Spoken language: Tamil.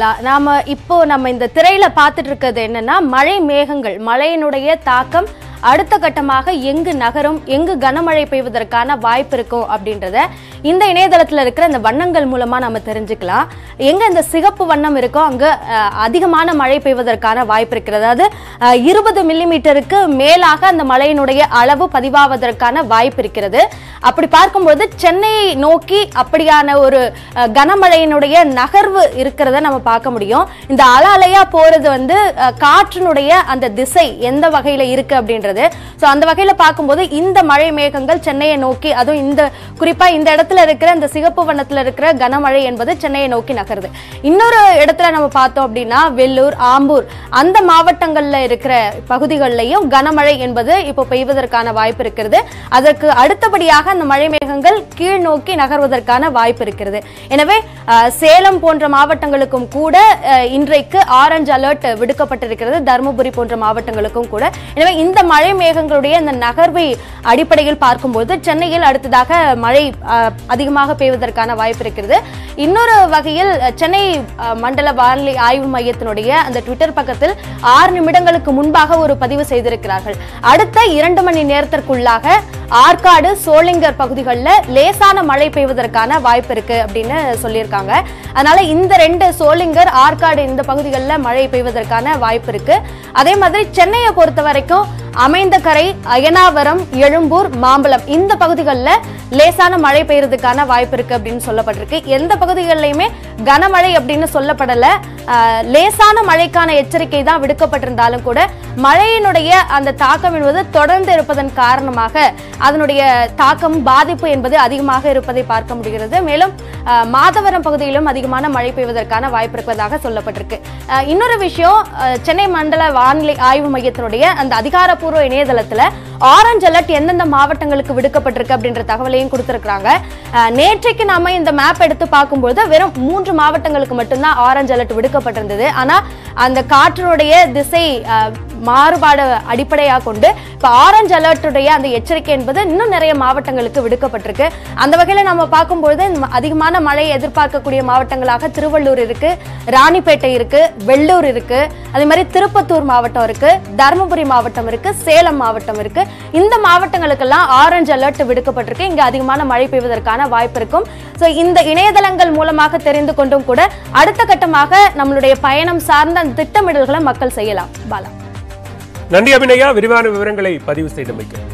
பாலா நாம இப்போ நம்ம இந்த திரையில பார்த்துட்டு இருக்கிறது என்னன்னா மழை மேகங்கள் மழையினுடைய தாக்கம் அடுத்த கட்டமாக எங்கு நகரும் எங்கு கனமழை பெய்வதற்கான வாய்ப்பு இருக்கும் அப்படின்றத இந்த இணையதளத்துல இருக்கிற இந்த வண்ணங்கள் மூலமா நம்ம தெரிஞ்சுக்கலாம் எங்க இந்த சிகப்பு வண்ணம் இருக்கோ அங்க அஹ், அதிகமான மழை பெய்வதற்கான வாய்ப்பு இருக்கிறது அதாவது இருபது மில்லிமீட்டருக்கு மேலாக அந்த மழையினுடைய அளவு பதிவாவதற்கான வாய்ப்பு இருக்கிறது அப்படி பார்க்கும்போது சென்னையை நோக்கி அப்படியான ஒரு அஹ், கனமழையினுடைய நகர்வு இருக்கிறத நம்ம பார்க்க முடியும் இந்த அல அலையா போறது வந்து அஹ், காற்றினுடைய அந்த திசை எந்த வகையில இருக்கு அப்படின்றது ஸோ அந்த வகையில பார்க்கும்போது இந்த மழை மேகங்கள் சென்னையை நோக்கி அதுவும் இந்த குறிப்பா இந்த இடத்துல இருக்கிற இந்த சிகப்பு வண்ணத்துல இருக்கிற கனமழை என்பது சென்னையை நோக்கி நகருது இன்னொரு இடத்துல நம்ம பார்த்தோம் அப்படின்னா வெள்ளூர் ஆம்பூர் அந்த மாவட்டங்கள்ல இருக்கிற பகுதிகளிலையும் கனமழை என்பது இப்போ பெய்வதற்கான வாய்ப்பு இருக்கிறது அதற்கு அடுத்தபடியாக அந்த மழை மேகங்கள் கீழ் நோக்கி நகர்வதற்கான வாய்ப்பு இருக்கிறது எனவே அஹ், சேலம் போன்ற மாவட்டங்களுக்கும் கூட அஹ், இன்றைக்கு ஆரஞ்சு அலர்ட் விடுக்கப்பட்டிருக்கிறது தருமபுரி போன்ற மாவட்டங்களுக்கும் கூட எனவே இந்த மழை மேகங்களுடைய இந்த நகர்வை அடிப்படையில் பார்க்கும்போது சென்னையில் அடுத்ததாக மழை அஹ், அதிகமாக பெய்வதற்கான வாய்ப்பு இருக்கிறது இன்னொரு வகையில் அஹ், சென்னை அஹ், மண்டல வானிலை ஆய்வு மையத்தினுடைய அந்த ட்விட்டர் பக்கத்தில் ஆறு நிமிடங்களுக்கு முன்பாக ஒரு பதிவு செய்திருக்கிறார்கள் அடுத்த இரண்டு மணி நேரத்திற்குள்ளாக ஆற்காடு சோளிங்கர் பகுதிகளில் லேசான மழை பெய்வதற்கான வாய்ப்பு இருக்கு அப்படின்னு சொல்லியிருக்காங்க அதனால இந்த ரெண்டு சோளிங்கர் ஆற்காடு இந்த பகுதிகளில் மழை பெய்வதற்கான வாய்ப்பு இருக்கு அதே மாதிரி சென்னையை பொறுத்த வரைக்கும் அமைந்தகரை அயனாவரம் எழும்பூர் மாம்பலம் இந்த பகுதிகளில் லேசான மழை பெய்யறதுக்கான வாய்ப்பு இருக்கு அப்படின்னு சொல்லப்பட்டிருக்கு எந்த பகுதிகளிலுமே கனமழை அப்படின்னு சொல்லப்படல ஆஹ், லேசான மழைக்கான எச்சரிக்கை தான் விடுக்கப்பட்டிருந்தாலும் கூட மழையினுடைய அந்த தாக்கம் என்பது தொடர்ந்து இருப்பதன் காரணமாக அதனுடைய தாக்கம் பாதிப்பு என்பது அதிகமாக இருப்பதை பார்க்க முடிகிறது மேலும் ஆஹ், மாதவரம் பகுதியிலும் அதிகமான மழை பெய்வதற்கான வாய்ப்பு இருப்பதாக சொல்லப்பட்டிருக்கு ஆஹ், இன்னொரு விஷயம் ஆஹ், சென்னை மண்டல வானிலை ஆய்வு மையத்தினுடைய அந்த அதிகாரப்பூர்வ இணையதளத்துல ஆரஞ்சு அலர்ட் எந்தெந்த மாவட்டங்களுக்கு விடுக்கப்பட்டிருக்கு அப்படின்ற தகவலையும் கொடுத்திருக்காங்க அஹ், நேற்றைக்கு நாம இந்த மேப் எடுத்து பார்க்கும்போது வெறும் மூன்று மாவட்டங்களுக்கு மட்டும்தான் ஆரஞ்சு அலர்ட் விடுக்கப்பட்டிருந்தது ஆனா அந்த காற்றினுடைய திசை அஹ், மாறுபாடு அடிப்படையாக கொண்டு இப்போ ஆரஞ்சு அலர்ட்டுடைய அந்த எச்சரிக்கை என்பது இன்னும் நிறைய மாவட்டங்களுக்கு விடுக்கப்பட்டிருக்கு அந்த வகையில் நம்ம பார்க்கும்பொழுது இந்த அதிகமான மழை எதிர்பார்க்கக்கூடிய மாவட்டங்களாக திருவள்ளூர் இருக்கு ராணிப்பேட்டை இருக்கு வெள்ளூர் இருக்கு அதே மாதிரி திருப்பத்தூர் மாவட்டம் இருக்கு தருமபுரி மாவட்டம் இருக்கு சேலம் மாவட்டம் இருக்கு இந்த மாவட்டங்களுக்கெல்லாம் ஆரஞ்சு அலர்ட் விடுக்கப்பட்டிருக்கு இங்க அதிகமான மழை பெய்வதற்கான வாய்ப்பு இருக்கும் ஸோ இந்த இணையதளங்கள் மூலமாக தெரிந்து கொண்டும் கூட அடுத்த கட்டமாக நம்மளுடைய பயணம் சார்ந்த அந்த திட்டமிடல்களை மக்கள் செய்யலாம் பாலா நன்றி அபிநயா விரிவான விவரங்களை பதிவு செய்தமைக்கு